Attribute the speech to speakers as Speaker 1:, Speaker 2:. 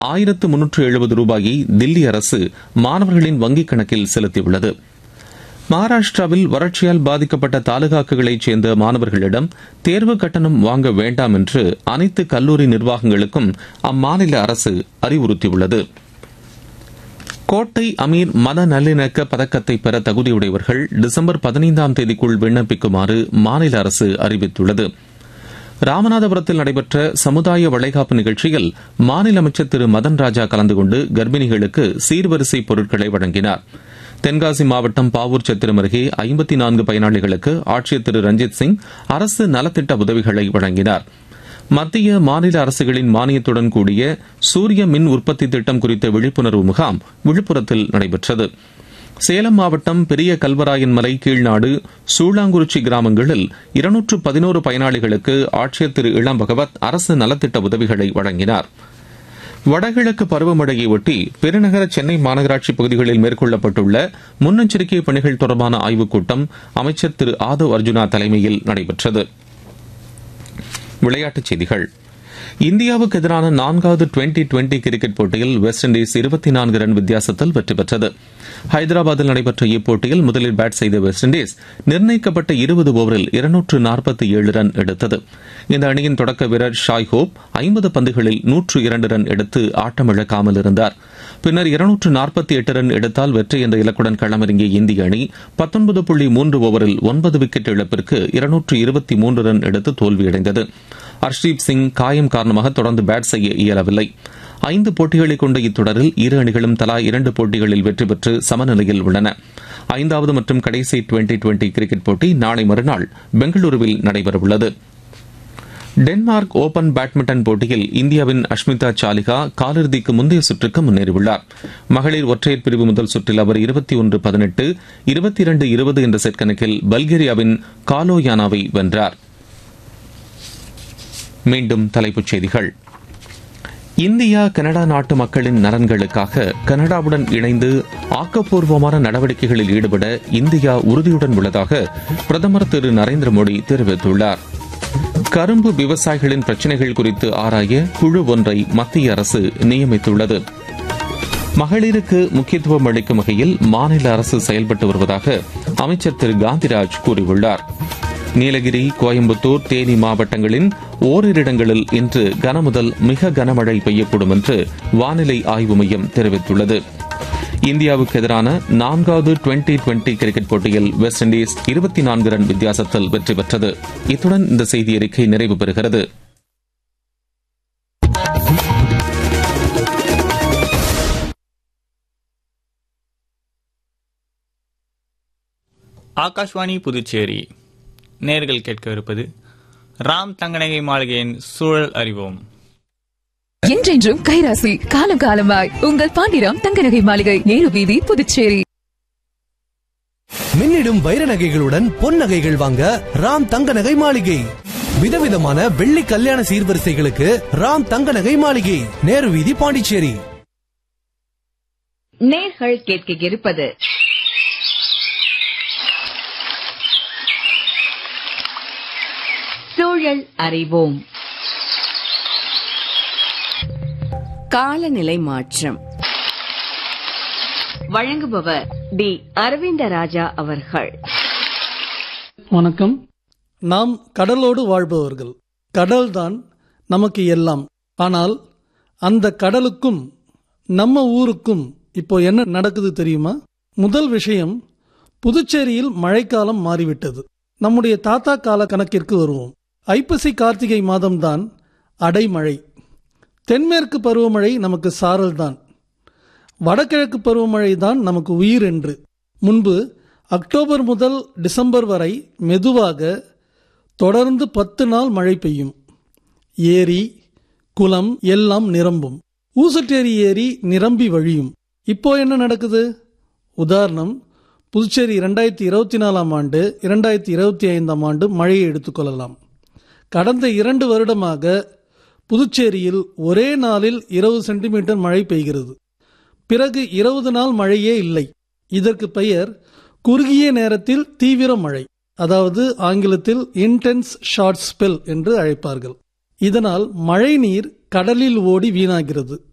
Speaker 1: ஆயிரத்து முன்னூற்று எழுபது ரூபாயை தில்லி அரசு மாணவர்களின் வங்கிக் கணக்கில் செலுத்தியுள்ளது மகாராஷ்டிராவில் வறட்சியால் பாதிக்கப்பட்ட தாலுகாக்களைச் சேர்ந்த மாணவர்களிடம் தேர்வு கட்டணம் வாங்க வேண்டாம் என்று அனைத்து கல்லூரி நிர்வாகங்களுக்கும் அம்மாநில அரசு அறிவுறுத்தியுள்ளது கோட்டை அமீர் மத நல்லிணக்க பதக்கத்தை பெற தகுதியுடையவர்கள் டிசம்பர் பதினைந்தாம் தேதிக்குள் விண்ணப்பிக்குமாறு மாநில அரசு அறிவித்துள்ளது ராமநாதபுரத்தில் நடைபெற்ற சமுதாய வளைகாப்பு நிகழ்ச்சியில் மாநில அமைச்சர் திரு மதன் ராஜா கலந்து கொண்டு கர்ப்பிணிகளுக்கு சீர்வரிசை பொருட்களை வழங்கினார் தென்காசி மாவட்டம் பாவூர் சத்திரம் அருகே ஐம்பத்தி நான்கு பயனாளிகளுக்கு ஆட்சியர் திரு ரஞ்சித் சிங் அரசு நலத்திட்ட உதவிகளை வழங்கினார் மத்திய மாநில அரசுகளின் மானியத்துடன் கூடிய சூரிய மின் உற்பத்தி திட்டம் குறித்த விழிப்புணர்வு முகாம் விழுப்புரத்தில் நடைபெற்றது சேலம் மாவட்டம் பெரிய கல்வராயன் மலை கீழ்நாடு சூளாங்குறிச்சி கிராமங்களில் இருநூற்று பதினோரு பயனாளிகளுக்கு ஆட்சியர் திரு இளம் பகவத் அரசு நலத்திட்ட உதவிகளை வழங்கினார் வடகிழக்கு பருவமழையை ஒட்டி பெருநகர சென்னை மாநகராட்சி பகுதிகளில் மேற்கொள்ளப்பட்டுள்ள முன்னெச்சரிக்கை பணிகள் தொடர்பான ஆய்வுக் கூட்டம் அமைச்சர் திரு ஆதவ் அர்ஜுனா தலைமையில் நடைபெற்றது விளையாட்டுச் செய்திகள் இந்தியாவுக்கு எதிரான நான்காவது டுவெண்டி டுவெண்டி கிரிக்கெட் போட்டியில் வெஸ்ட் இண்டீஸ் இருபத்தி நான்கு ரன் வித்தியாசத்தில் வெற்றி பெற்றது ஹைதராபாத்தில் நடைபெற்ற இப்போட்டியில் முதலில் பேட் செய்த வெஸ்ட் இண்டீஸ் நிர்ணயிக்கப்பட்ட இருபது ஓவரில் இருநூற்று நாற்பத்தி ஏழு ரன் எடுத்தது இந்த அணியின் தொடக்க வீரர் ஷாய் ஹோப் ஐம்பது பந்துகளில் நூற்று இரண்டு ரன் எடுத்து ஆட்டமிழக்காமல் இருந்தார் பின்னர் இருநூற்று நாற்பத்தி எட்டு ரன் எடுத்தால் வெற்றி என்ற இலக்குடன் களமிறங்கிய இந்திய அணி பத்தொன்பது புள்ளி மூன்று ஓவரில் ஒன்பது விக்கெட் இழப்பிற்கு இருநூற்று இருபத்தி மூன்று ரன் எடுத்து தோல்வியடைந்தது ஹர்ஷ்தீப் சிங் காயம் காரணமாக தொடர்ந்து பேட் செய்ய இயலவில்லை ஐந்து போட்டிகளை கொண்ட இத்தொடரில் இரு அணிகளும் தலா இரண்டு போட்டிகளில் வெற்றி பெற்று சமநிலையில் உள்ளன ஐந்தாவது மற்றும் கடைசி டுவெண்டி டுவெண்டி கிரிக்கெட் போட்டி நாளை மறுநாள் பெங்களூருவில் நடைபெறவுள்ளது டென்மார்க் ஓபன் பேட்மிண்டன் போட்டியில் இந்தியாவின் அஷ்மிதா சாலிகா காலிறுதிக்கு முந்தைய சுற்றுக்கு முன்னேறியுள்ளார் மகளிர் ஒற்றையர் பிரிவு முதல் சுற்றில் அவர் இருபத்தி ஒன்று பதினெட்டு இருபத்தி இரண்டு இருபது என்ற செட் கணக்கில் பல்கேரியாவின் காலோயானாவை வென்றார் மீண்டும் தலைப்புச் செய்திகள் இந்தியா கனடா நாட்டு மக்களின் நலன்களுக்காக கனடாவுடன் இணைந்து ஆக்கப்பூர்வமான நடவடிக்கைகளில் ஈடுபட இந்தியா உறுதியுடன் உள்ளதாக பிரதமர் திரு நரேந்திர மோடி தெரிவித்துள்ளார் கரும்பு விவசாயிகளின் பிரச்சினைகள் குறித்து ஆராய குழு ஒன்றை மத்திய அரசு நியமித்துள்ளது மகளிருக்கு முக்கியத்துவம் அளிக்கும் வகையில் மாநில அரசு செயல்பட்டு வருவதாக அமைச்சர் திரு காந்திராஜ் கூறியுள்ளார் நீலகிரி கோயம்புத்தூர் தேனி மாவட்டங்களின் ஓரிரு இடங்களில் இன்று கனமுதல் மிக கனமழை பெய்யக்கூடும் என்று வானிலை ஆய்வு மையம் தெரிவித்துள்ளது இந்தியாவுக்கு எதிரான நான்காவது டுவெண்டி டுவெண்டி கிரிக்கெட் போட்டியில் வெஸ்ட் இண்டீஸ் இருபத்தி நான்கு ரன் வித்தியாசத்தில் வெற்றி பெற்றது இத்துடன் இந்த செய்தி அறிக்கை நிறைவு பெறுகிறது
Speaker 2: ஆகாஷ்வாணி புதுச்சேரி நேர்கள் கேட்கவிருப்பது ராம் தங்கநகை மாளிகையின் சூழல் அறிவோம்
Speaker 3: என்றென்றும் கைராசி காலம் காலமாய் உங்கள் பாண்டிராம் தங்கநகை மாளிகை நேரு வீதி புதுச்சேரி
Speaker 4: மின்னிடும் வைர நகைகளுடன் பொன் நகைகள் வாங்க ராம் தங்க நகை மாளிகை விதவிதமான வெள்ளி கல்யாண சீர்வரிசைகளுக்கு ராம் தங்க நகை மாளிகை நேரு வீதி பாண்டிச்சேரி
Speaker 5: நேர்கள் கேட்க இருப்பது சூழல் அறிவோம் காலநிலை மாற்றம் வழங்குபவர் டி அரவிந்த ராஜா அவர்கள்
Speaker 6: வணக்கம் நாம் கடலோடு வாழ்பவர்கள் கடல்தான் நமக்கு எல்லாம் ஆனால் அந்த கடலுக்கும் நம்ம ஊருக்கும் இப்போ என்ன நடக்குது தெரியுமா முதல் விஷயம் புதுச்சேரியில் மழைக்காலம் மாறிவிட்டது நம்முடைய தாத்தா கால கணக்கிற்கு வருவோம் ஐப்பசி கார்த்திகை மாதம்தான் அடைமழை தென்மேற்கு பருவமழை நமக்கு சாரல்தான் வடகிழக்கு பருவமழை தான் நமக்கு உயிர் என்று முன்பு அக்டோபர் முதல் டிசம்பர் வரை மெதுவாக தொடர்ந்து பத்து நாள் மழை பெய்யும் ஏரி குளம் எல்லாம் நிரம்பும் ஊசட்டேரி ஏரி நிரம்பி வழியும் இப்போ என்ன நடக்குது உதாரணம் புதுச்சேரி இரண்டாயிரத்தி இருபத்தி நாலாம் ஆண்டு இரண்டாயிரத்தி இருபத்தி ஐந்தாம் ஆண்டு மழையை எடுத்துக்கொள்ளலாம் கடந்த இரண்டு வருடமாக புதுச்சேரியில் ஒரே நாளில் இருபது சென்டிமீட்டர் மழை பெய்கிறது பிறகு இருபது நாள் மழையே இல்லை இதற்கு பெயர் குறுகிய நேரத்தில் தீவிர மழை அதாவது ஆங்கிலத்தில் இன்டென்ஸ் ஷார்ட் ஸ்பெல் என்று அழைப்பார்கள் இதனால் மழை நீர் கடலில் ஓடி வீணாகிறது